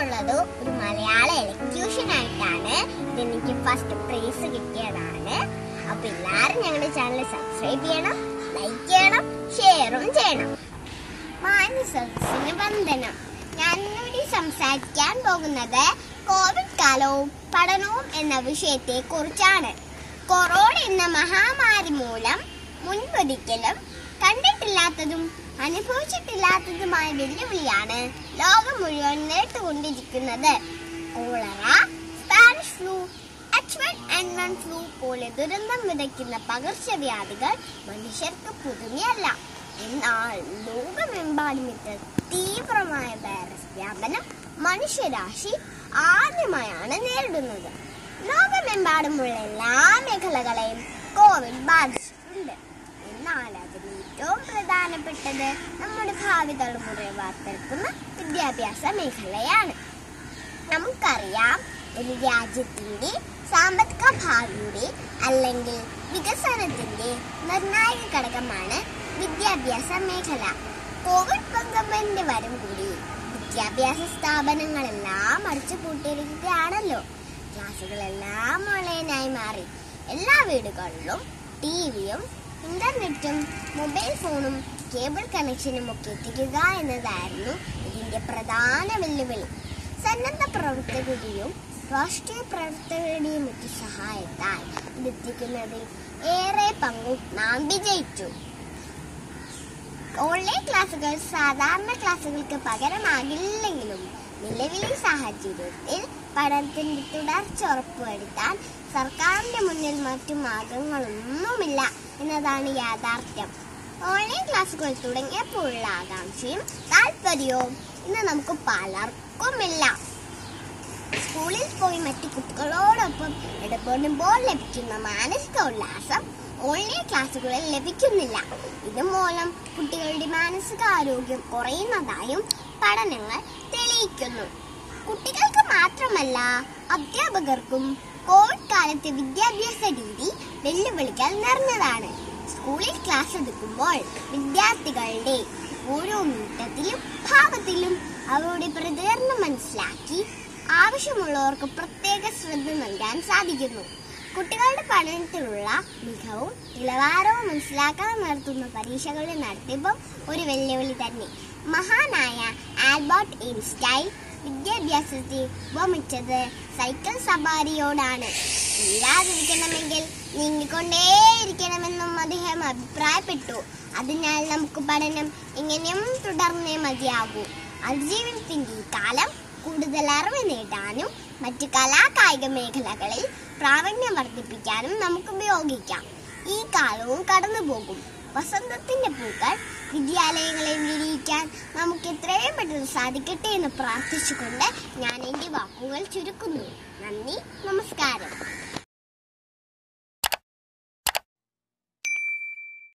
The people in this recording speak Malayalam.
എടുത്തിട്ടുള്ളത് ഒരു മലയാള എലക്യൂഷൻ ആയിട്ടാണ് ഇതെനിക്ക് ഫസ്റ്റ് പ്രൈസ് കിട്ടിയതാണ് അപ്പൊ എല്ലാരും ഞങ്ങളുടെ ചാനൽ സബ്സ്ക്രൈബ് ചെയ്യണം ലൈക്ക് ചെയ്യണം ഷെയറും ചെയ്യണം മാന്യ സദസ്സിന് വന്ദനം ഞാൻ ഇവിടെ സംസാരിക്കാൻ പോകുന്നത് കോവിഡ് കാലവും പഠനവും എന്ന വിഷയത്തെ കുറിച്ചാണ് കൊറോണ എന്ന മഹാമാരി മൂലം മുൻപൊരിക്കലും കണ്ടിട്ടില്ലാത്തതും അനുഭവിച്ചിട്ടില്ലാത്തതുമായ വെല്ലുവിളിയാണ് ലോകം മുഴുവൻ നേരിട്ടുകൊണ്ടിരിക്കുന്നത് cholera Spanish flu H one N one flu പോലെ ദുരന്തം വിതയ്ക്കുന്ന പകർച്ചവ്യാധികൾ മനുഷ്യർക്ക് പുതുമയല്ല എന്നാൽ ലോകമെമ്പാടും ഇത്ര തീവ്രമായ വൈറസ് വ്യാപനം മനുഷ്യരാശി ആദ്യമായാണ് നേരിടുന്നത് ലോകമെമ്പാടുമുള്ള എല്ലാ മേഖലകളെയും കോവിഡ് ബാധിച്ചിട്ടുണ്ട് എന്നാൽ അതിൽ ഏറ്റവും പ്രധാനപ്പെട്ടത് നമ്മുടെ ഭാവി തലമുറയെ വാർത്തെടുക്കുന്ന വിദ്യാഭ്യാസ മേഖലയാണ് നമുക്കറിയാം ഒരു രാജ്യത്തിന്റെ സാമ്പത്തിക ഭാവിയുടെ അല്ലെങ്കിൽ വികസനത്തിന്റെ നിർണായക ഘടകമാണ് വിദ്യാഭ്യാസ മേഖല കോവിഡ് പങ്കുമ്പന്റെ വരും കൂടി വിദ്യാഭ്യാസ സ്ഥാപനങ്ങളെല്ലാം അടച്ചു പൂട്ടിയിരിക്കുകയാണല്ലോ ക്ലാസ്സുകളെല്ലാം ഓൺലൈനായി മാറി എല്ലാ വീടുകളിലും ടി വിയും ഇന്റർനെറ്റും മൊബൈൽ ഫോണും കേബിൾ കണക്ഷനും ഒക്കെ എത്തിക്കുക എന്നതായിരുന്നു ഇതിന്റെ പ്രധാന വെല്ലുവിളി സന്നദ്ധ പ്രവർത്തകരുടെയും രാഷ്ട്രീയ പ്രവർത്തകരുടെയും ഒക്കെ സഹായത്താൽ ഇതെത്തിക്കുന്നതിൽ ഏറെ പങ്കും നാം വിജയിച്ചു ഓൺലൈൻ ക്ലാസുകൾ സാധാരണ ക്ലാസുകൾക്ക് പകരമാകില്ലെങ്കിലും നിലവിലെ സാഹചര്യത്തിൽ പഠനത്തിന്റെ തുടർച്ച ഉറപ്പുവരുത്താൻ സർക്കാരിന്റെ മുന്നിൽ മറ്റു മാർഗങ്ങളൊന്നുമില്ല എന്നതാണ് യാഥാർത്ഥ്യം ഓൺലൈൻ ക്ലാസുകൾ തുടങ്ങിയപ്പോഴുള്ള ആകാംക്ഷയും താല്പര്യവും ഇന്ന് നമുക്ക് പലർക്കുമില്ല സ്കൂളിൽ പോയി മറ്റു കുട്ടികളോടൊപ്പം ഇടപെടുമ്പോൾ ലഭിക്കുന്ന മാനസിക ഉല്ലാസം ഓൺലൈൻ ക്ലാസ്സുകളിൽ ലഭിക്കുന്നില്ല ഇതുമൂലം കുട്ടികളുടെ മാനസികാരോഗ്യം കുറയുന്നതായും പഠനങ്ങൾ തെളിയിക്കുന്നു കുട്ടികൾക്ക് മാത്രമല്ല അധ്യാപകർക്കും കോവിഡ് കാലത്തെ വിദ്യാഭ്യാസ രീതി വെല്ലുവിളികൾ നിറഞ്ഞതാണ് സ്കൂളിൽ ക്ലാസ് എടുക്കുമ്പോൾ വിദ്യാർത്ഥികളുടെ ഓരോ മിനിറ്റത്തിലും ഭാവത്തിലും അവരുടെ പ്രതികരണം മനസ്സിലാക്കി ആവശ്യമുള്ളവർക്ക് പ്രത്യേക ശ്രദ്ധ നൽകാൻ സാധിക്കുന്നു കുട്ടികളുടെ പഠനത്തിലുള്ള മികവും നിലവാരവും മനസ്സിലാക്കാൻ നടത്തുന്ന പരീക്ഷകളുടെ നടത്തിപ്പും ഒരു വെല്ലുവിളി തന്നെ മഹാനായ ആൽബർട്ട് ഐൻസ്റ്റൈൻ വിദ്യാഭ്യാസത്തെ ഉപമിച്ചത് സൈക്കിൾ സവാരിയോടാണ് ഇല്ലാതിരിക്കണമെങ്കിൽ നീങ്ങിക്കൊണ്ടേയിരിക്കണമെന്നും അദ്ദേഹം അഭിപ്രായപ്പെട്ടു അതിനാൽ നമുക്ക് പഠനം ഇങ്ങനെയും തുടർന്നേ മതിയാകൂ അതിജീവനത്തിന്റെ ഈ കാലം കൂടുതൽ അറിവ് നേടാനും മറ്റു കലാകായിക മേഖലകളിൽ പ്രാവീണ്യം വർദ്ധിപ്പിക്കാനും നമുക്ക് ഉപയോഗിക്കാം ഈ കാലവും കടന്നു പോകും വസന്തത്തിന്റെ പൂക്കൾ വിദ്യാലയങ്ങളെ വിരിയിക്കാൻ നമുക്ക് എത്രയും പെട്ടെന്ന് സാധിക്കട്ടെ എന്ന് പ്രാർത്ഥിച്ചുകൊണ്ട് ഞാൻ എന്റെ വാക്കുകൾ ചുരുക്കുന്നു നന്ദി നമസ്കാരം